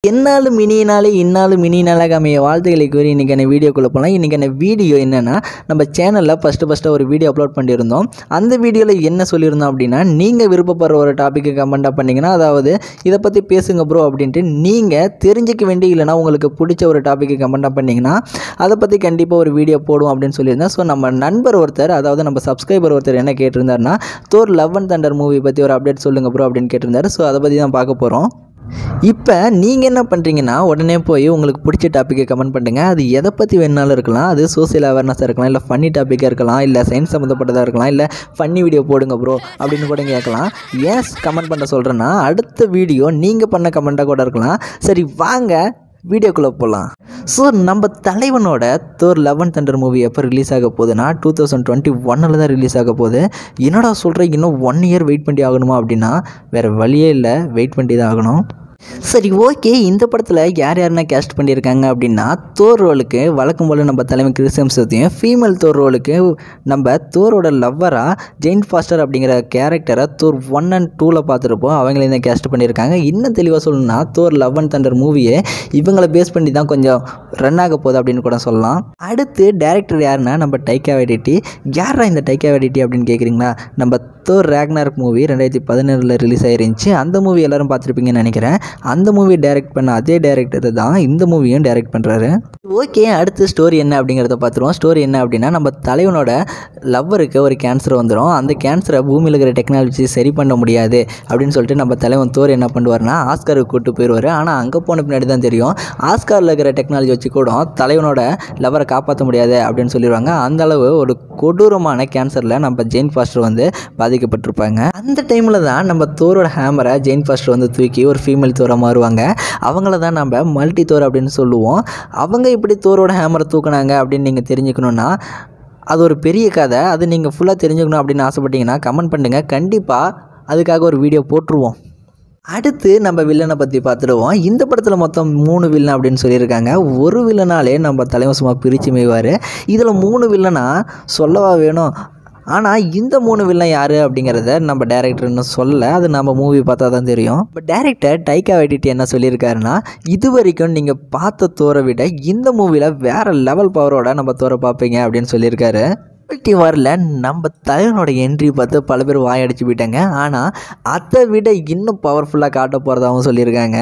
என்னாலும் இனியினாலே இன்னாலும் இனியினாலாக அமைய வாழ்த்துக்களை கூறி இன்றைக்கான வீடியோக்குள்ளே போகலாம் இன்றைக்கான வீடியோ என்னென்னா நம்ம சேனலில் ஃபஸ்ட்டு ஃபஸ்ட்டு ஒரு வீடியோ அப்லோட் பண்ணியிருந்தோம் அந்த வீடியோவில் என்ன சொல்லியிருந்தோம் அப்படின்னா நீங்கள் விருப்பப்படுற ஒரு டாப்பிக்கு கமெண்ட்டாக பண்ணிங்கன்னா அதாவது இதை பற்றி பேசுங்க ப்ரோ அப்படின்ட்டு நீங்கள் தெரிஞ்சிக்க வேண்டிய இல்லைனா உங்களுக்கு பிடிச்ச ஒரு டாப்பிக்கு கமெண்ட்டாக பண்ணிங்கன்னா அதை பற்றி கண்டிப்பாக ஒரு வீடியோ போடுவோம் அப்படின்னு சொல்லியிருந்தேன் ஸோ நம்ம நண்பர் ஒருத்தர் அதாவது நம்ம சப்ஸ்கிரைபர் ஒருத்தர் என்ன கேட்டிருந்தாருன்னா Thor love and thunder movie பற்றி ஒரு அப்டேட் சொல்லுங்கள் ப்ரோ அப்படின்னு கேட்டிருந்தாரு ஸோ அதை பற்றி தான் பார்க்க போகிறோம் இப்போ நீங்கள் என்ன பண்ணுறீங்கன்னா உடனே போய் உங்களுக்கு பிடிச்ச டாப்பிக்கை கமெண்ட் பண்ணுங்க அது எதை பற்றி வேணாலும் இருக்கலாம் அது சோசியல் அவேர்னஸாக இருக்கலாம் இல்லை ஃபன்னி டாப்பிக்காக இருக்கலாம் இல்லை சயின்ஸ் சம்மந்தப்பட்டதாக இருக்கலாம் இல்லை ஃபன்னி வீடியோ போடுங்க ப்ரோ அப்படின்னு கூட கேட்கலாம் ஏன் கமெண்ட் பண்ண சொல்கிறேன்னா அடுத்த வீடியோ நீங்கள் பண்ண கமெண்ட்டாக கூட இருக்கலாம் சரி வாங்க வீடியோக்குள்ளே போகலாம் ஸோ நம்ம தலைவனோட தோர் லெவன் தண்டர் மூவி எப்போ ரிலீஸ் ஆக போகுதுன்னா டூ தௌசண்ட் டுவெண்ட்டி ஒன்னில் தான் ரிலீஸ் ஆக போகுது என்னடா சொல்கிறேன் இன்னும் ஒன் இயர் வெயிட் பண்ணி ஆகணுமா அப்படின்னா வேறு வழியே இல்லை வெயிட் பண்ணி தான் ஆகணும் சரி ஓகே இந்த படத்தில் யார் யாரெல்லாம் கேஸ்ட் பண்ணியிருக்காங்க அப்படின்னா தோர் ரோலுக்கு வழக்கம் போல் நம்ம தலைமை கிறிஸ்டம்ஸத்தையும் ஃபீமேல் தோர் ரோலுக்கு நம்ம தோரோட லவ்வராக ஜெயின் ஃபாஸ்டர் அப்படிங்கிற கேரக்டரை தோர் ஒன் அண்ட் டூவில் பார்த்துருப்போம் அவங்களையும் தான் கேஸ்ட் பண்ணியிருக்காங்க இன்னும் தெளிவாக சொல்லணும்னா தோர் லவ் அண்ட் தண்டர் மூவியே இவங்களை பேஸ் பண்ணி தான் கொஞ்சம் ரன் ஆக போகுது அப்படின்னு கூட சொல்லலாம் அடுத்து டேரக்டர் யாருன்னா நம்ம டைக்கா வெடிட்டி யாரா இந்த டைக்கா வெடிட்டி அப்படின்னு கேட்குறீங்களா நம்ம தோர் ரேக்னார்க் மூவி ரெண்டாயிரத்தி பதினேழில் ரிலீஸ் ஆயிருந்துச்சு அந்த மூவி எல்லாரும் பார்த்துருப்பீங்கன்னு நினைக்கிறேன் அந்த மூவி டைரக்ட் பண்ண அதே டேரக்டர் தான் இந்த மூவியும் டைரக்ட் பண்ணுறாரு ஓகே அடுத்து ஸ்டோரி என்ன அப்படிங்கிறத பார்த்துருவோம் ஸ்டோரி என்ன அப்படின்னா நம்ம தலைவனோட லவ்வருக்கு ஒரு கேன்சர் வந்துடும் அந்த கேன்சரை பூமியில் இருக்கிற டெக்னாலஜி சரி பண்ண முடியாது அப்படின்னு சொல்லிட்டு நம்ம தலைவன் தோர் என்ன பண்ணுவார்னா ஆஸ்காருக்கு கூட்டு போயிடுவார் ஆனால் அங்கே போன பின்னாடி தான் தெரியும் ஆஸ்காரில் இருக்கிற டெக்னாலஜி வச்சு கூட தலைவனோட லவரை காப்பாற்ற முடியாது அப்படின்னு சொல்லிடுவாங்க அந்த அளவு ஒரு கொடூரமான கேன்சரில் நம்ம ஜெயின் ஃபாஸ்டர் வந்து பாதிக்கப்பட்டிருப்பாங்க அந்த டைமில் தான் நம்ம தோரோட ஹேமரை ஜெயின் ஃபாஸ்டர் வந்து தூக்கி ஒரு ஃபீமேல் தோரை மாறுவாங்க அவங்கள தான் நம்ம மல்டி தோர் அப்படின்னு சொல்லுவோம் அவங்க இப்படி தோரோட ஹேமரை தூக்குனாங்க அப்படின்னு நீங்கள் தெரிஞ்சுக்கணுன்னா அது ஒரு பெரிய கதை அது நீங்கள் ஃபுல்லாக தெரிஞ்சுக்கணும் அப்படின்னு ஆசைப்பட்டீங்கன்னா கமெண்ட் பண்ணுங்கள் கண்டிப்பாக அதுக்காக ஒரு வீடியோ போட்டுருவோம் அடுத்து நம்ம வில்லனை பற்றி பார்த்துடுவோம் இந்த படத்தில் மொத்தம் மூணு வில்லன் அப்படின்னு சொல்லியிருக்காங்க ஒரு வில்லனாலே நம்ம தலைவன் சும்மா பிரித்து மேய்வார் இதில் மூணு வில்லனா சொல்லவா வேணும் ஆனால் இந்த மூணு வில்லன் யார் அப்படிங்கிறத நம்ம டேரக்டர் இன்னும் சொல்லலை அது நம்ம மூவி பார்த்தா தான் தெரியும் இப்போ டேரக்டர் டைக்கா வெட்டிட்டு என்ன சொல்லியிருக்காருன்னா இது வரைக்கும் நீங்கள் பார்த்த தோரை விட இந்த மூவியில் வேறு லெவல் பவரோட நம்ம தோரை பார்ப்பீங்க அப்படின்னு சொல்லியிருக்காரு மல்டி வாரில் நம்ம தலைவனோட என்ட்ரி பார்த்து பல பேர் வாயடிச்சு போயிட்டாங்க ஆனால் அதை விட இன்னும் பவர்ஃபுல்லாக காட்ட போகிறதாகவும் சொல்லியிருக்காங்க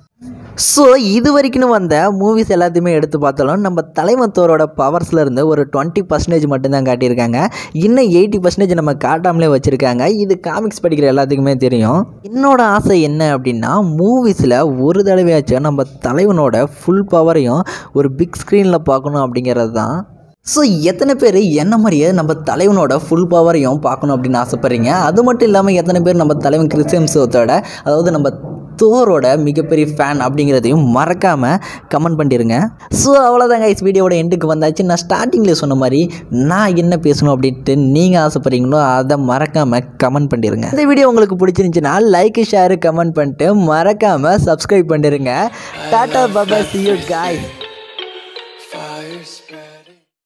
ஸோ இது வரைக்கும் வந்த மூவிஸ் எல்லாத்தையுமே எடுத்து பார்த்தாலும் நம்ம தலைமத்தோரோட பவர்ஸில் இருந்து ஒரு டுவெண்ட்டி பர்சன்டேஜ் மட்டும்தான் காட்டியிருக்காங்க இன்னும் எயிட்டி பர்சன்டேஜ் நம்ம காட்டாமலே வச்சுருக்காங்க இது காமிக்ஸ் படிக்கிற எல்லாத்துக்குமே தெரியும் என்னோட ஆசை என்ன அப்படின்னா மூவிஸில் ஒரு தடவையாச்சும் நம்ம தலைவனோட ஃபுல் பவரையும் ஒரு பிக் ஸ்க்ரீனில் பார்க்கணும் அப்படிங்கிறது தான் ஸோ எத்தனை பேர் என்ன மாதிரியே நம்ம தலைவனோட ஃபுல் பவரையும் பார்க்கணும் அப்படின்னு ஆசைப்பட்றீங்க அது மட்டும் இல்லாமல் எத்தனை பேர் நம்ம தலைவன் கிறிஸ்டியம்ஸோட அதாவது நம்ம தோரோட மிகப்பெரிய ஃபேன் அப்படிங்கிறதையும் மறக்காமல் கமெண்ட் பண்ணிடுங்க ஸோ அவ்வளோதாங்க இஸ் வீடியோட எண்டுக்கு வந்தாச்சு நான் ஸ்டார்டிங்கில் சொன்ன மாதிரி நான் என்ன பேசணும் அப்படின்ட்டு நீங்கள் ஆசைப்படுறீங்களோ அதை மறக்காமல் கமெண்ட் பண்ணிடுங்க இந்த வீடியோ உங்களுக்கு பிடிச்சிருந்துச்சுன்னா லைக் ஷேரு கமெண்ட் பண்ணிட்டு மறக்காமல் சப்ஸ்கிரைப் பண்ணிடுங்க டாட்டா பாபா சி யூ காய்ஸ்